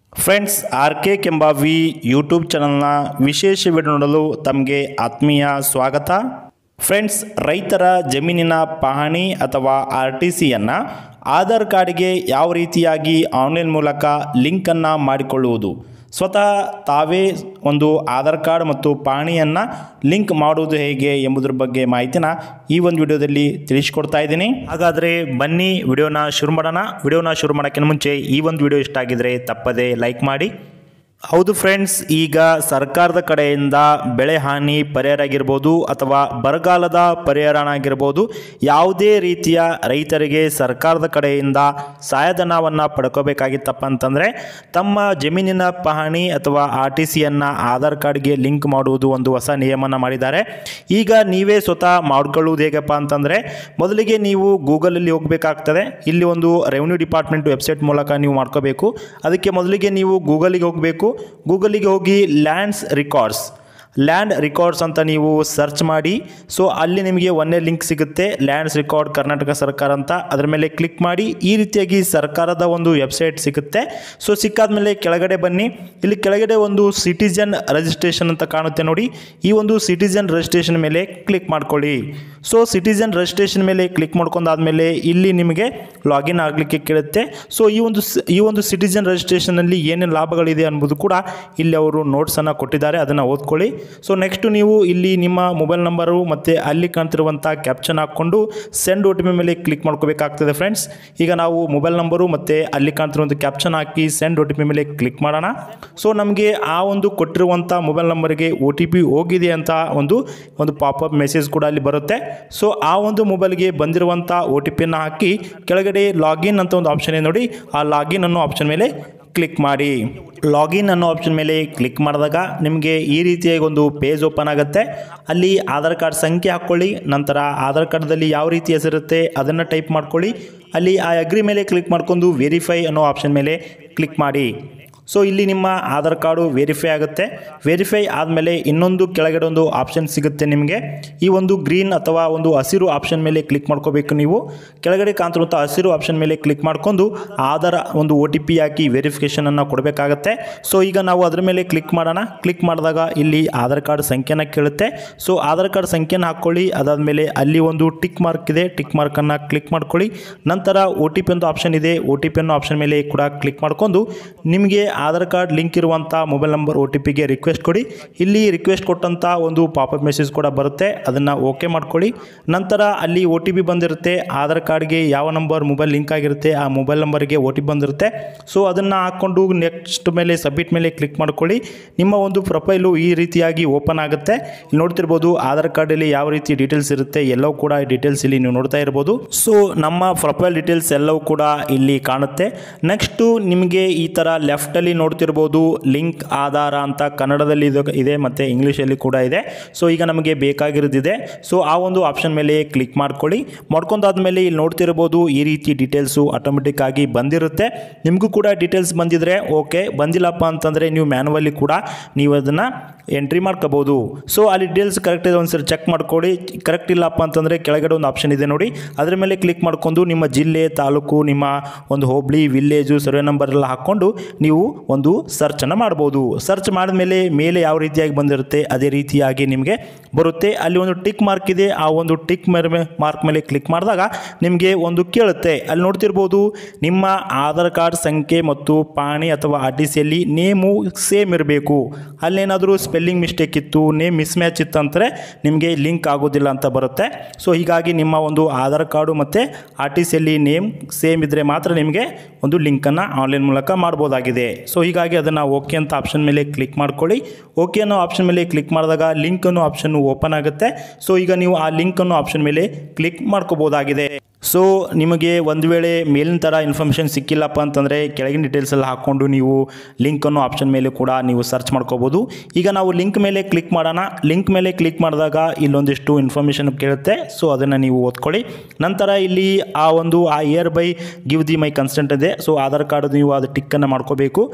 friends R K Kembhavi YouTube ಚಾನಲ್ನ ವಿಶೇಷ video ನೋಡಲು ತಮಗೆ ಆತ್ಮೀಯ ಸ್ವಾಗತ ಫ್ರೆಂಡ್ಸ್ ರೈತರ ಜಮೀನಿನ ಪಹಣಿ ಅಥವಾ ಆರ್ ಟಿ ಸಿಯನ್ನು ಆಧಾರ್ ಕಾರ್ಡ್ಗೆ ಯಾವ ರೀತಿಯಾಗಿ ಆನ್ಲೈನ್ ಮೂಲಕ ಲಿಂಕನ್ನು ಮಾಡಿಕೊಳ್ಳುವುದು ಸ್ವತಃ ತಾವೇ ಒಂದು ಆಧಾರ್ ಕಾರ್ಡ್ ಮತ್ತು ಪಹಣಿಯನ್ನು ಲಿಂಕ್ ಮಾಡುವುದು ಹೇಗೆ ಎಂಬುದರ ಬಗ್ಗೆ ಮಾಹಿತಿನ ಈ ಒಂದು ವಿಡಿಯೋದಲ್ಲಿ ತಿಳಿಸ್ಕೊಡ್ತಾ ಇದ್ದೀನಿ ಹಾಗಾದರೆ ಬನ್ನಿ ವಿಡಿಯೋನ ಶುರು ಮಾಡೋಣ ವಿಡಿಯೋನ ಶುರು ಮಾಡೋಕ್ಕಿಂತ ಮುಂಚೆ ಈ ಒಂದು ವಿಡಿಯೋ ಇಷ್ಟ ಆಗಿದ್ರೆ ತಪ್ಪದೇ ಲೈಕ್ ಮಾಡಿ ಹೌದು ಫ್ರೆಂಡ್ಸ್ ಈಗ ಸರ್ಕಾರದ ಕಡೆಯಿಂದ ಬೆಳೆ ಹಾನಿ ಪರಿಹಾರ ಆಗಿರ್ಬೋದು ಅಥವಾ ಬರಗಾಲದ ಪರಿಹಾರ ಆಗಿರ್ಬೋದು ಯಾವುದೇ ರೀತಿಯ ರೈತರಿಗೆ ಸರ್ಕಾರದ ಕಡೆಯಿಂದ ಸಹಾಯಧನವನ್ನು ಪಡ್ಕೋಬೇಕಾಗಿತ್ತಪ್ಪ ಅಂತಂದರೆ ತಮ್ಮ ಜಮೀನಿನ ಪಹಣಿ ಅಥವಾ ಆರ್ ಟಿ ಸಿಯನ್ನು ಆಧಾರ್ ಕಾರ್ಡ್ಗೆ ಲಿಂಕ್ ಮಾಡುವುದು ಒಂದು ಹೊಸ ನಿಯಮನ ಮಾಡಿದ್ದಾರೆ ಈಗ ನೀವೇ ಸ್ವತಃ ಮಾಡ್ಕೊಳ್ಳುವುದು ಹೇಗಪ್ಪ ಅಂತಂದರೆ ಮೊದಲಿಗೆ ನೀವು ಗೂಗಲಲ್ಲಿ ಹೋಗಬೇಕಾಗ್ತದೆ ಇಲ್ಲಿ ಒಂದು ರೆವಿನ್ಯೂ ಡಿಪಾರ್ಟ್ಮೆಂಟ್ ವೆಬ್ಸೈಟ್ ಮೂಲಕ ನೀವು ಮಾಡ್ಕೋಬೇಕು ಅದಕ್ಕೆ ಮೊದಲಿಗೆ ನೀವು ಗೂಗಲಿಗೆ ಹೋಗಬೇಕು ಗೂಗಲಿಗೆ ಹೋಗಿ ಲ್ಯಾಂಡ್ಸ್ ರಿಕಾರ್ಡ್ಸ್ ಲ್ಯಾಂಡ್ ರಿಕಾರ್ಡ್ಸ್ ಅಂತ ನೀವು ಸರ್ಚ್ ಮಾಡಿ ಸೊ ಅಲ್ಲಿ ನಿಮಗೆ ಒಂದೇ ಲಿಂಕ್ ಸಿಗುತ್ತೆ ಲ್ಯಾಂಡ್ಸ್ ರಿಕಾರ್ಡ್ ಕರ್ನಾಟಕ ಸರ್ಕಾರ ಅಂತ ಅದರ ಮೇಲೆ ಕ್ಲಿಕ್ ಮಾಡಿ ಈ ರೀತಿಯಾಗಿ ಸರ್ಕಾರದ ಒಂದು ವೆಬ್ಸೈಟ್ ಸಿಗುತ್ತೆ ಸೊ ಸಿಕ್ಕಾದ ಮೇಲೆ ಕೆಳಗಡೆ ಬನ್ನಿ ಇಲ್ಲಿ ಕೆಳಗಡೆ ಒಂದು ಸಿಟಿಜನ್ ರಿಜಿಸ್ಟ್ರೇಷನ್ ಅಂತ ಕಾಣುತ್ತೆ ನೋಡಿ ಈ ಒಂದು ಸಿಟಿಜನ್ ರಿಜಿಸ್ಟ್ರೇಷನ್ ಮೇಲೆ ಕ್ಲಿಕ್ ಮಾಡ್ಕೊಳ್ಳಿ ಸೊ ಸಿಟಿಜನ್ ರಿಜಿಸ್ಟ್ರೇಷನ್ ಮೇಲೆ ಕ್ಲಿಕ್ ಮಾಡ್ಕೊಂಡಾದ್ಮೇಲೆ ಇಲ್ಲಿ ನಿಮಗೆ ಲಾಗಿನ್ ಆಗಲಿಕ್ಕೆ ಕೇಳುತ್ತೆ ಸೊ ಈ ಒಂದು ಸ್- ಈ ಒಂದು ಸಿಟಿಜನ್ ರಿಜಿಸ್ಟ್ರೇಷನಲ್ಲಿ ಏನೇನು ಲಾಭಗಳಿದೆ ಅನ್ನೋದು ಕೂಡ ಇಲ್ಲಿ ಅವರು ನೋಟ್ಸನ್ನು ಕೊಟ್ಟಿದ್ದಾರೆ ಅದನ್ನು ಓದ್ಕೊಳ್ಳಿ ಸೊ ನೆಕ್ಸ್ಟ್ ನೀವು ಇಲ್ಲಿ ನಿಮ್ಮ ಮೊಬೈಲ್ ನಂಬರು ಮತ್ತು ಅಲ್ಲಿ ಕಾಣ್ತಿರುವಂಥ ಕ್ಯಾಪ್ಷನ್ ಹಾಕ್ಕೊಂಡು ಸೆಂಡ್ ಒ ಟಿ ಪಿ ಮೇಲೆ ಕ್ಲಿಕ್ ಮಾಡ್ಕೋಬೇಕಾಗ್ತದೆ ಫ್ರೆಂಡ್ಸ್ ಈಗ ನಾವು ಮೊಬೈಲ್ ನಂಬರು ಮತ್ತು ಅಲ್ಲಿ ಕಾಣ್ತಿರುವಂಥ ಕ್ಯಾಪ್ಷನ್ ಹಾಕಿ ಸೆಂಡ್ ಒ ಟಿ ಪಿ ಮೇಲೆ ಕ್ಲಿಕ್ ಮಾಡೋಣ ಸೊ ನಮಗೆ ಆ ಒಂದು ಕೊಟ್ಟಿರುವಂಥ ಮೊಬೈಲ್ ನಂಬರ್ಗೆ ಒ ಟಿ ಪಿ ಹೋಗಿದೆ ಅಂತ ಒಂದು ಒಂದು ಪಾಪಪ್ ಮೆಸೇಜ್ ಕೂಡ ಅಲ್ಲಿ ಬರುತ್ತೆ ಸೊ ಆ ಒಂದು ಮೊಬೈಲ್ಗೆ ಬಂದಿರುವಂಥ ಒ ಟಿ ಪಿಯನ್ನು ಹಾಕಿ ಕೆಳಗಡೆ ಲಾಗಿನ್ ಅಂತ ಒಂದು ಆಪ್ಷನ್ ಇದೆ ನೋಡಿ ಆ ಲಾಗಿನ್ ಅನ್ನೋ ಆಪ್ಷನ್ ಮೇಲೆ ಕ್ಲಿಕ್ ಮಾಡಿ ಲಾಗಿನ್ ಅನ್ನೋ ಆಪ್ಷನ್ ಮೇಲೆ ಕ್ಲಿಕ್ ಮಾಡಿದಾಗ ನಿಮಗೆ ಈ ರೀತಿಯಾಗಿ ಒಂದು ಪೇಜ್ ಓಪನ್ ಆಗುತ್ತೆ ಅಲ್ಲಿ ಆಧಾರ್ ಕಾರ್ಡ್ ಸಂಖ್ಯೆ ಹಾಕ್ಕೊಳ್ಳಿ ನಂತರ ಆಧಾರ್ ಕಾರ್ಡ್ದಲ್ಲಿ ಯಾವ ರೀತಿ ಹೆಸರಿರುತ್ತೆ ಅದನ್ನು ಟೈಪ್ ಮಾಡ್ಕೊಳ್ಳಿ ಅಲ್ಲಿ ಆ ಅಗ್ರಿ ಮೇಲೆ ಕ್ಲಿಕ್ ಮಾಡ್ಕೊಂಡು ವೆರಿಫೈ ಅನ್ನೋ ಆಪ್ಷನ್ ಮೇಲೆ ಕ್ಲಿಕ್ ಮಾಡಿ ಸೊ ಇಲ್ಲಿ ನಿಮ್ಮ ಆಧಾರ್ ಕಾರ್ಡು ವೆರಿಫೈ ಆಗುತ್ತೆ ವೆರಿಫೈ ಆದಮೇಲೆ ಇನ್ನೊಂದು ಕೆಳಗಡೆ ಒಂದು ಆಪ್ಷನ್ ಸಿಗುತ್ತೆ ನಿಮಗೆ ಈ ಒಂದು ಗ್ರೀನ್ ಅಥವಾ ಒಂದು ಹಸಿರು ಆಪ್ಷನ್ ಮೇಲೆ ಕ್ಲಿಕ್ ಮಾಡ್ಕೋಬೇಕು ನೀವು ಕೆಳಗಡೆ ಕಾಣ್ತಿರುವಂಥ ಹಸಿರು ಆಪ್ಷನ್ ಮೇಲೆ ಕ್ಲಿಕ್ ಮಾಡ್ಕೊಂಡು ಆಧಾರ್ ಒಂದು ಒ ಟಿ ಪಿ ಹಾಕಿ ವೆರಿಫಿಕೇಷನನ್ನು ಕೊಡಬೇಕಾಗತ್ತೆ ಸೊ ಈಗ ನಾವು ಅದ್ರ ಮೇಲೆ ಕ್ಲಿಕ್ ಮಾಡೋಣ ಕ್ಲಿಕ್ ಮಾಡಿದಾಗ ಇಲ್ಲಿ ಆಧಾರ್ ಕಾರ್ಡ್ ಸಂಖ್ಯೆನ ಕೇಳುತ್ತೆ ಸೊ ಆಧಾರ್ ಕಾರ್ಡ್ ಸಂಖ್ಯೆನ ಹಾಕ್ಕೊಳ್ಳಿ ಅದಾದಮೇಲೆ ಅಲ್ಲಿ ಒಂದು ಟಿಕ್ ಮಾರ್ಕ್ ಇದೆ ಟಿಕ್ ಮಾರ್ಕನ್ನು ಕ್ಲಿಕ್ ಮಾಡ್ಕೊಳ್ಳಿ ನಂತರ ಒ ಟಿ ಪಿ ಒಂದು ಆಪ್ಷನ್ ಇದೆ ಒ ಟಿ ಪಿ ಅನ್ನೋ ಆಪ್ಷನ್ ಮೇಲೆ ಕೂಡ ಕ್ಲಿಕ್ ಮಾಡ್ಕೊಂಡು ನಿಮಗೆ ಆಧಾರ್ ಕಾರ್ಡ್ ಲಿಂಕ್ ಇರುವಂಥ ಮೊಬೈಲ್ ನಂಬರ್ ಒ ಟಿ ಪಿಗೆ ರಿಕ್ವೆಸ್ಟ್ ಕೊಡಿ ಇಲ್ಲಿ ರಿಕ್ವೆಸ್ಟ್ ಕೊಟ್ಟಂಥ ಒಂದು ಪಾಪಪ್ ಮೆಸೇಜ್ ಕೂಡ ಬರುತ್ತೆ ಅದನ್ನು ಓಕೆ ಮಾಡ್ಕೊಳ್ಳಿ ನಂತರ ಅಲ್ಲಿ ಒ ಟಿ ಪಿ ಬಂದಿರುತ್ತೆ ಆಧಾರ್ ಕಾರ್ಡ್ಗೆ ಯಾವ ನಂಬರ್ ಮೊಬೈಲ್ ಲಿಂಕ್ ಆಗಿರುತ್ತೆ ಆ ಮೊಬೈಲ್ ನಂಬರ್ಗೆ ಒ ಟಿ ಪಿ ಬಂದಿರುತ್ತೆ ಸೊ ಅದನ್ನು ಹಾಕ್ಕೊಂಡು ನೆಕ್ಸ್ಟ್ ಮೇಲೆ ಸಬ್ಮಿಟ್ ಮೇಲೆ ಕ್ಲಿಕ್ ಮಾಡ್ಕೊಳ್ಳಿ ನಿಮ್ಮ ಒಂದು ಪ್ರೊಫೈಲು ಈ ರೀತಿಯಾಗಿ ಓಪನ್ ಆಗುತ್ತೆ ಇಲ್ಲಿ ನೋಡ್ತಿರ್ಬೋದು ಆಧಾರ್ ಕಾರ್ಡಲ್ಲಿ ಯಾವ ರೀತಿ ಡೀಟೇಲ್ಸ್ ಇರುತ್ತೆ ಎಲ್ಲವೂ ಕೂಡ ಡೀಟೇಲ್ಸ್ ಇಲ್ಲಿ ನೀವು ನೋಡ್ತಾ ಇರ್ಬೋದು ಸೊ ನಮ್ಮ ಪ್ರೊಫೈಲ್ ಡೀಟೇಲ್ಸ್ ಎಲ್ಲವೂ ಕೂಡ ಇಲ್ಲಿ ಕಾಣುತ್ತೆ ನೆಕ್ಸ್ಟು ನಿಮಗೆ ಈ ಥರ ಲೆಫ್ಟಲ್ಲಿ ನೋಡ್ತಿರ್ಬೋದು ಲಿಂಕ್ ಆಧಾರ ಅಂತ ಕನ್ನಡದಲ್ಲಿ ಇದು ಇದೆ ಮತ್ತು ಇಂಗ್ಲೀಷಲ್ಲಿ ಕೂಡ ಇದೆ ಸೊ ಈಗ ನಮಗೆ ಬೇಕಾಗಿರೋದಿದೆ ಸೊ ಆ ಒಂದು ಆಪ್ಷನ್ ಮೇಲೆ ಕ್ಲಿಕ್ ಮಾಡ್ಕೊಳ್ಳಿ ಮಾಡ್ಕೊಂಡಾದ್ಮೇಲೆ ಇಲ್ಲಿ ನೋಡ್ತಿರ್ಬೋದು ಈ ರೀತಿ ಡೀಟೇಲ್ಸು ಆಟೋಮೆಟಿಕ್ ಆಗಿ ಬಂದಿರುತ್ತೆ ನಿಮಗೂ ಕೂಡ ಡೀಟೇಲ್ಸ್ ಬಂದಿದ್ರೆ ಓಕೆ ಬಂದಿಲ್ಲಪ್ಪ ಅಂತಂದರೆ ನೀವು ಮ್ಯಾನುವಲಿ ಕೂಡ ನೀವು ಅದನ್ನು ಎಂಟ್ರಿ ಮಾಡ್ಕೋಬೋದು ಸೊ ಅಲ್ಲಿ ಡೀಟೇಲ್ಸ್ ಕರೆಕ್ಟ್ ಇದೆ ಒಂದ್ಸರಿ ಚೆಕ್ ಮಾಡ್ಕೊಳ್ಳಿ ಕರೆಕ್ಟ್ ಇಲ್ಲಪ್ಪ ಅಂತಂದರೆ ಕೆಳಗಡೆ ಒಂದು ಆಪ್ಷನ್ ಇದೆ ನೋಡಿ ಅದರ ಮೇಲೆ ಕ್ಲಿಕ್ ಮಾಡ್ಕೊಂಡು ನಿಮ್ಮ ಜಿಲ್ಲೆ ತಾಲೂಕು ನಿಮ್ಮ ಒಂದು ಹೋಬಳಿ ವಿಲ್ಲೇಜು ಸರ್ವೆ ನಂಬರ್ ಎಲ್ಲ ಹಾಕ್ಕೊಂಡು ನೀವು ಒಂದು ಸರ್ಚನ್ನು ಮಾಡ್ಬೋದು ಸರ್ಚ್ ಮಾಡಿದ್ಮೇಲೆ ಮೇಲೆ ಯಾವ ರೀತಿಯಾಗಿ ಬಂದಿರುತ್ತೆ ಅದೇ ರೀತಿಯಾಗಿ ನಿಮಗೆ ಬರುತ್ತೆ ಅಲ್ಲಿ ಒಂದು ಟಿಕ್ ಮಾರ್ಕ್ ಇದೆ ಆ ಒಂದು ಟಿಕ್ ಮೇಲೆ ಮಾರ್ಕ್ ಮೇಲೆ ಕ್ಲಿಕ್ ಮಾಡಿದಾಗ ನಿಮಗೆ ಒಂದು ಕೇಳುತ್ತೆ ಅಲ್ಲಿ ನೋಡ್ತಿರ್ಬೋದು ನಿಮ್ಮ ಆಧಾರ್ ಕಾರ್ಡ್ ಸಂಖ್ಯೆ ಮತ್ತು ಪಾಣಿ ಅಥವಾ ಆರ್ ಟಿ ಸಿಯಲ್ಲಿ ನೇಮು ಸೇಮ್ ಇರಬೇಕು ಅಲ್ಲೇನಾದರೂ ಸ್ಪೆಲ್ಲಿಂಗ್ ಮಿಸ್ಟೇಕ್ ಇತ್ತು ನೇಮ್ ಮಿಸ್ ಮ್ಯಾಚ್ ಇತ್ತಂದರೆ ನಿಮಗೆ ಲಿಂಕ್ ಆಗೋದಿಲ್ಲ ಅಂತ ಬರುತ್ತೆ ಸೊ ಹೀಗಾಗಿ ನಿಮ್ಮ ಒಂದು ಆಧಾರ್ ಕಾರ್ಡು ಮತ್ತು ಆರ್ ಟಿ ಸಿಯಲ್ಲಿ ನೇಮ್ ಸೇಮ್ ಇದ್ದರೆ ಮಾತ್ರ ನಿಮಗೆ ಒಂದು ಲಿಂಕನ್ನು ಆನ್ಲೈನ್ ಮೂಲಕ ಮಾಡ್ಬೋದಾಗಿದೆ ಸೊ ಹೀಗಾಗಿ ಅದನ್ನು ಓಕೆ ಅಂತ ಆಪ್ಷನ್ ಮೇಲೆ ಕ್ಲಿಕ್ ಮಾಡ್ಕೊಳ್ಳಿ ಓಕೆ ಅನ್ನೋ ಆಪ್ಷನ್ ಮೇಲೆ ಕ್ಲಿಕ್ ಮಾಡಿದಾಗ ಲಿಂಕ್ ಅನ್ನೋ ಆಪ್ಷನ್ ಓಪನ್ ಆಗುತ್ತೆ ಸೊ ಈಗ ನೀವು ಆ ಲಿಂಕ್ ಅನ್ನೋ ಆಪ್ಷನ್ ಮೇಲೆ ಕ್ಲಿಕ್ ಮಾಡ್ಕೋಬೋದಾಗಿದೆ ಸೊ ನಿಮಗೆ ಒಂದು ವೇಳೆ ಮೇಲಿನ ಥರ ಇನ್ಫಾರ್ಮೇಷನ್ ಸಿಕ್ಕಿಲ್ಲಪ್ಪ ಅಂತಂದರೆ ಕೆಳಗಿನ ಡೀಟೇಲ್ಸ್ ಎಲ್ಲ ಹಾಕ್ಕೊಂಡು ನೀವು ಲಿಂಕ್ ಅನ್ನೋ ಆಪ್ಷನ್ ಮೇಲೆ ಕೂಡ ನೀವು ಸರ್ಚ್ ಮಾಡ್ಕೋಬೋದು ಈಗ ನಾವು ಲಿಂಕ್ ಮೇಲೆ ಕ್ಲಿಕ್ ಮಾಡೋಣ ಲಿಂಕ್ ಮೇಲೆ ಕ್ಲಿಕ್ ಮಾಡಿದಾಗ ಇಲ್ಲೊಂದಿಷ್ಟು ಇನ್ಫಾರ್ಮೇಷನ್ ಕೇಳುತ್ತೆ ಸೊ ಅದನ್ನು ನೀವು ಓದ್ಕೊಳ್ಳಿ ನಂತರ ಇಲ್ಲಿ ಆ ಒಂದು ಆ hereby give the my consent ಇದೆ ಸೊ ಆಧಾರ್ ಕಾರ್ಡ್ ನೀವು ಅದು ಟಿಕ್ಕನ್ನು ಮಾಡ್ಕೋಬೇಕು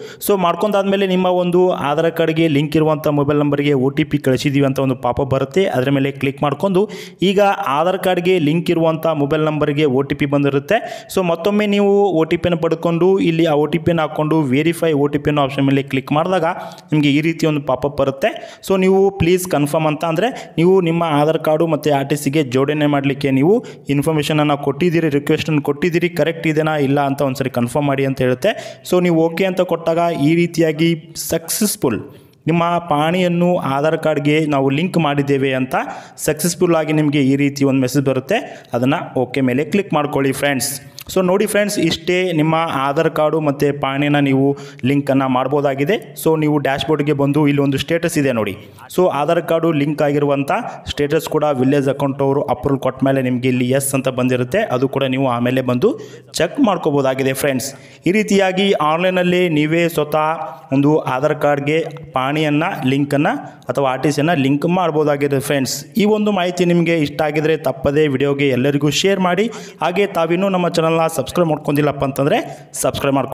ಸೊ ಮಾಡ್ಕೊಂಡಾದ್ಮೇಲೆ ನಿಮ್ಮ ಒಂದು ಆಧಾರ್ ಕಾರ್ಡ್ಗೆ ಲಿಂಕ್ ಇರುವಂಥ ಮೊಬೈಲ್ ನಂಬರ್ಗೆ ಒ ಟಿ ಪಿ ಕಳಿಸಿದ್ದೀವಿ ಅಂತ ಒಂದು ಪಾಪ ಬರುತ್ತೆ ಅದರ ಮೇಲೆ ಕ್ಲಿಕ್ ಮಾಡಿಕೊಂಡು ಈಗ ಆಧಾರ್ ಕಾರ್ಡ್ಗೆ ಲಿಂಕ್ ಇರುವಂಥ ಮೊಬೈಲ್ ನಂಬರ್ಗೆ ಒ ಟಿ ಪಿ ಬಂದಿರುತ್ತೆ ಸೊ ಮತ್ತೊಮ್ಮೆ ನೀವು ಒ ಟಿ ಪಿನ ಪಡ್ಕೊಂಡು ಇಲ್ಲಿ ಆ ಒ ಟಿ ಪಿನ ಹಾಕ್ಕೊಂಡು ವೆರಿಫೈ ಒ ಟಿ ಪಿನ ಆಪ್ಷನ್ ಮೇಲೆ ಕ್ಲಿಕ್ ಮಾಡಿದಾಗ ನಿಮಗೆ ಈ ರೀತಿ ಒಂದು ಪಾಪಪ್ ಬರುತ್ತೆ ಸೊ ನೀವು ಪ್ಲೀಸ್ ಕನ್ಫರ್ಮ್ ಅಂತ ಅಂದರೆ ನೀವು ನಿಮ್ಮ ಆಧಾರ್ ಕಾರ್ಡು ಮತ್ತು ಆರ್ ಟಿ ಸಿಗೆ ಜೋಡಣೆ ಮಾಡಲಿಕ್ಕೆ ನೀವು ಇನ್ಫಾರ್ಮೇಷನನ್ನು ಕೊಟ್ಟಿದ್ದೀರಿ ರಿಕ್ವೆಸ್ಟನ್ನು ಕೊಟ್ಟಿದ್ದೀರಿ ಕರೆಕ್ಟ್ ಇದೆನಾ ಇಲ್ಲ ಅಂತ ಒಂದ್ಸರಿ ಕನ್ಫರ್ಮ್ ಮಾಡಿ ಅಂತ ಹೇಳುತ್ತೆ ಸೊ ನೀವು ಓಕೆ ಅಂತ ಕೊಟ್ಟಾಗ ಈ ರೀತಿಯಾಗಿ ಸಕ್ಸಸ್ಫುಲ್ ನಿಮ್ಮ ಪಾಣಿಯನ್ನು ಆಧಾರ್ ಕಾರ್ಡ್ಗೆ ನಾವು ಲಿಂಕ್ ಮಾಡಿದ್ದೇವೆ ಅಂತ ಸಕ್ಸಸ್ಫುಲ್ ಆಗಿ ನಿಮಗೆ ಈ ರೀತಿ ಒಂದು ಮೆಸೇಜ್ ಬರುತ್ತೆ ಅದನ್ನು ಓಕೆ ಮೇಲೆ ಕ್ಲಿಕ್ ಮಾಡ್ಕೊಳ್ಳಿ ಫ್ರೆಂಡ್ಸ್ ಸೊ ನೋಡಿ ಫ್ರೆಂಡ್ಸ್ ಇಷ್ಟೇ ನಿಮ್ಮ ಆಧಾರ್ ಕಾರ್ಡು ಮತ್ತು ಪಾಣಿನ ನೀವು ಲಿಂಕನ್ನು ಮಾಡ್ಬೋದಾಗಿದೆ ಸೊ ನೀವು ಡ್ಯಾಶ್ಬೋರ್ಡ್ಗೆ ಬಂದು ಇಲ್ಲಿ ಒಂದು ಸ್ಟೇಟಸ್ ಇದೆ ನೋಡಿ ಸೊ ಆಧಾರ್ ಕಾರ್ಡು ಲಿಂಕ್ ಆಗಿರುವಂಥ ಸ್ಟೇಟಸ್ ಕೂಡ ವಿಲೇಜ್ ಅಕೌಂಟ್ ಅವರು ಅಪ್ರೂವಲ್ ಕೊಟ್ಟ ಮೇಲೆ ನಿಮಗೆ ಇಲ್ಲಿ ಎಸ್ ಅಂತ ಬಂದಿರುತ್ತೆ ಅದು ಕೂಡ ನೀವು ಆಮೇಲೆ ಬಂದು ಚೆಕ್ ಮಾಡ್ಕೋಬೋದಾಗಿದೆ ಫ್ರೆಂಡ್ಸ್ ಈ ರೀತಿಯಾಗಿ ಆನ್ಲೈನಲ್ಲಿ ನೀವೇ ಸ್ವತಃ ಒಂದು ಆಧಾರ್ ಕಾರ್ಡ್ಗೆ ಪಾಣಿಯನ್ನು ಲಿಂಕನ್ನು ಅಥವಾ ಆರ್ ಟಿ ಸಿಯನ್ನು ಲಿಂಕ್ ಮಾಡ್ಬೋದಾಗಿದೆ ಫ್ರೆಂಡ್ಸ್ ಈ ಒಂದು ಮಾಹಿತಿ ನಿಮಗೆ ಇಷ್ಟ ಆಗಿದ್ರೆ ತಪ್ಪದೇ ವಿಡಿಯೋಗೆ ಎಲ್ಲರಿಗೂ ಶೇರ್ ಮಾಡಿ ಹಾಗೆ ತಾವಿನ್ನೂ ನಮ್ಮ ಚಾನಲ್ನ ಸಬ್ಸ್ಕ್ರೈಬ್ ಮಾಡ್ಕೊಂಡಿಲ್ಲಪ್ಪ ಅಂತಂದರೆ ಸಬ್ಸ್ಕ್ರೈಬ್ ಮಾಡ್ಕೊ